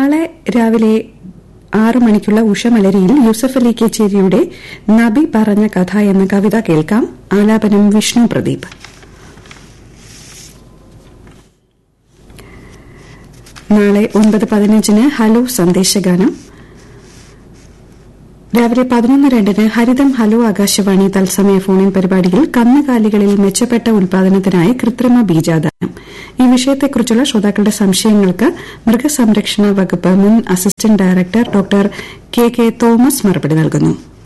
നാളെ രാവിലെ ആറ് മണിക്കുള്ള ഉഷമലരിയിൽ യൂസഫ് അലി കേച്ചേരിയുടെ നബി പറഞ്ഞ കഥ എന്ന കവിത കേൾക്കാം ആലാപനം വിഷ്ണു പ്രദീപ് നാളെ ഒൻപത് പതിനഞ്ചിന് ഹലോ സന്ദേശഗാനം രാവിലെ പതിനൊന്ന് രണ്ടിന് ഹരിതം ഹലോ ആകാശവാണി തത്സമയ ഫോണിൻ പരിപാടിയിൽ കന്നുകാലികളിൽ മെച്ചപ്പെട്ട ഉൽപാദനത്തിനായി കൃത്രിമ ബീജാദാനം ഈ വിഷയത്തെക്കുറിച്ചുള്ള ശ്രോതാക്കളുടെ സംശയങ്ങൾക്ക് മൃഗസംരക്ഷണ വകുപ്പ് മുൻ assistant director doctor K K Thomas മറുപടി നൽകുന്നു